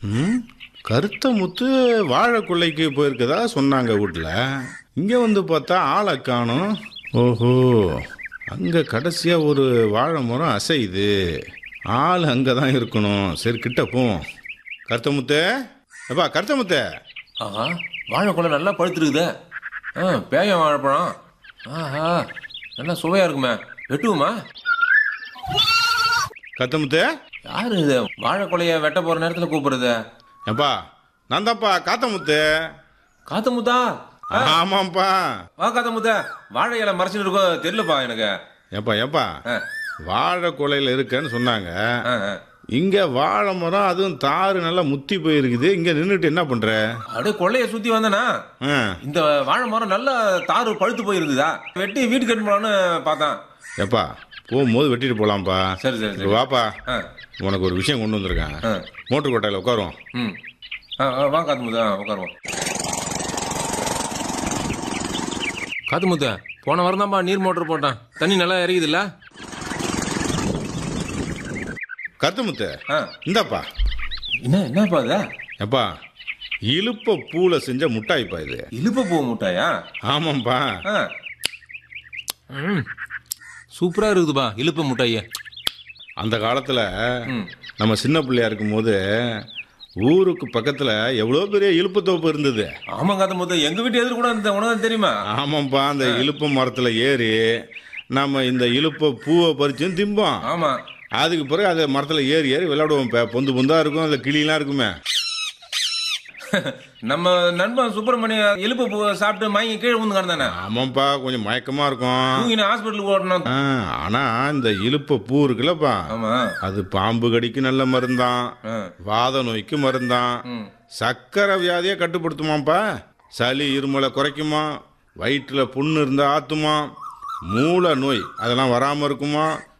ம் கருத்த முத்து வாழை கொள்ளைக்கு போயிருக்கதா சொன்னாங்க வீட்டில் இங்கே வந்து பார்த்தா ஆளை காணும் ஓஹோ அங்கே கடைசியாக ஒரு வாழை மரம் அசையுது ஆள் அங்கே தான் இருக்கணும் சரி கிட்ட போம் கருத்த முத்து எப்பா கருத்த முத்து ஆஹா வாழைக்கொலை நல்லா பழுத்துருக்குதே ஆ பேயம் வாழைப்பழம் ஆஹா நல்லா சுவையா இருக்குமே வெட்டுவோமா கருத்த முத்து யாரு இது வாழைக்கொலைய வெட்ட போற நேரத்துல கூப்பிடுறது எப்பா நான் தான்ப்பா காத்த முத்து காத்த முத்தா ஆ, ஆமாம்ப்பா வா காத்த முத்தா வாழை இலை மறைச்சுட்டு இருக்கோ தெரியலப்பா எனக்கு எப்பா எப்பா ஆ, வாழை கொலையில் இருக்கேன்னு சொன்னாங்க ஆ, ஆ. இங்க வாழை மரம் அதுவும் தாறு நல்லா முத்தி போயிருக்குது இங்க நின்றுட்டு என்ன பண்ற அப்படியே கொள்ளைய சுத்தி வந்தனா ஆ, இந்த வாழை மரம் நல்லா தாறு பழுத்து போயிருக்குதா வெட்டி வீட்டுக்கு கட்டு போலான்னு பார்த்தேன் எப்பா போகும்போது வெட்டிட்டு போலாம்ப்பா சரி சரி இப்ப சரி வாப்பா ஆ, உனக்கு ஒரு விஷயம் கொண்டு வந்திருக்கேன் ஆ. மோட்டர் கொட்டாயில் உட்காருவோம் ம் ஆ, ஆ, வா காத்து முத்தா உட்காருவோம் காத்து முத்தா போன வாரம் தான்ப்பா நீர் மோட்டர் போட்டேன் தண்ணி நல்லா இறங்குதுல்ல கருத்துமுத்து ஆ இந்தாப்பா என்ன என்னப்பா இது எப்பா இழுப்ப பூல செஞ்ச முட்டாய்ப்பா இது இழுப்ப பூ முட்டாயா ஆமாம்ப்பா ஆ ம் சூப்பரா இருக்குதுப்பா இழுப்ப முட்டாயே அந்த காலத்துல ம் நம்ம சின்ன பிள்ளையா இருக்கும்போது ஊருக்கு பக்கத்துல எவ்வளோ பெரிய இழுப்பு தோப்பு இருந்தது ஆமா காத்த முத்தா எங்க வீட்டு எதிர் கூட இந்த உனக்கு தெரியுமா ஆமாம்ப்பா அந்த இழுப்பு மரத்துல ஏறி நம்ம இந்த இழுப்ப பூவை பறிச்சும் திம்போம் ஆமா அதுக்கு பிறகு அது மரத்தில் ஏறி ஏறி விளையாடுவோம் இப்போ பொந்து பொந்தா இருக்கும் அதில் கிளிலாம் இருக்குமே நம்ம நண்பன் சுப்பிரமணிய இழுப்பு பூ சாப்பிட்டு மயங்கி கீழே விழுந்து கிடந்தானே ஆமாம்ப்பா கொஞ்சம் மயக்கமாக இருக்கும் தூங்கின ஹாஸ்பிட்டலுக்கு ஓடணும் ஆ, ஆனா இந்த இழுப்ப பூ இருக்குல்லப்பா ஆமா அது பாம்பு கடிக்கு நல்ல மருந்தான் ஆ. வாத நோய்க்கு மருந்தான் ம் சக்கரை வியாதியை கட்டுப்படுத்துமாப்பா சளி இருமலை குறைக்குமா வயிற்றில் புண்ணு இருந்தால் ஆத்துமா மூளை நோய் அதெல்லாம் வராமல் இருக்குமா